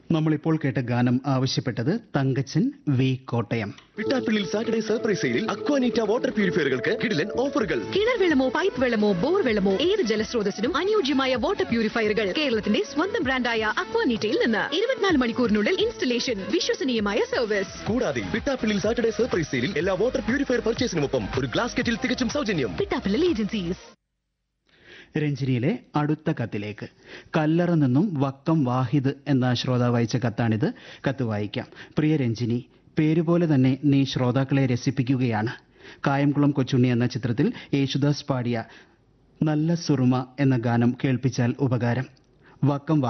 നമ്മളിപ്പോൾ കേട്ട ഗാനം ആവശ്യപ്പെട്ടത് തങ്കച്ചൻ വി കോട്ടയം പിട്ടാപ്പിള്ളിൽ സാറ്റർഡേ സർപ്രൈസ് സെയിലിൽ അക്വാനീറ്റ വാട്ടർ പ്യൂരിഫയറുകൾക്ക് കിടിലൻ ഓഫറുകൾ കിണർ വെള്ളമോ പൈപ്പ് വെള്ളമോ ബോർ വെള്ളമോ ഏത് ജലസ്രോതസ്സിനും അനുയോജ്യമായ വാട്ടർ പ്യൂരിഫയറുകൾ കേരളത്തിന്റെ സ്വന്തം ബ്രാൻഡായ അക്വാനീറ്റയിൽ നിന്ന് ഇരുപത്തിനാല് മണിക്കൂറിനുള്ളിൽ ഇൻസ്റ്റലേഷൻ വിശ്വസനീയമായ സർവീസ് കൂടാതെ പിട്ടാപ്പിള്ളിൽ സാറ്റർഡേ സർപ്രൈസ് സെയിലിൽ എല്ലാ വാട്ടർ പ്യൂരിഫയർ പർച്ചേസിനുമൊപ്പം ഒരു ഗ്ലാസ് കെറ്റിൽ തികച്ചും സൗജന്യം പിട്ടാപ്പിള്ളൽ ഏജൻസീസ് രഞ്ജിനിയിലെ അടുത്ത കത്തിലേക്ക് കല്ലറ നിന്നും വക്കം വാഹിദ് എന്ന ശ്രോതാവ് അയച്ച കത്താണിത് കത്ത് വായിക്കാം പ്രിയ രഞ്ജിനി പേരുപോലെ തന്നെ നീ ശ്രോതാക്കളെ രസിപ്പിക്കുകയാണ് കായംകുളം കൊച്ചുണ്ണി എന്ന ചിത്രത്തിൽ യേശുദാസ് പാടിയ നല്ല സുറുമ എന്ന ഗാനം കേൾപ്പിച്ചാൽ ഉപകാരം വക്കം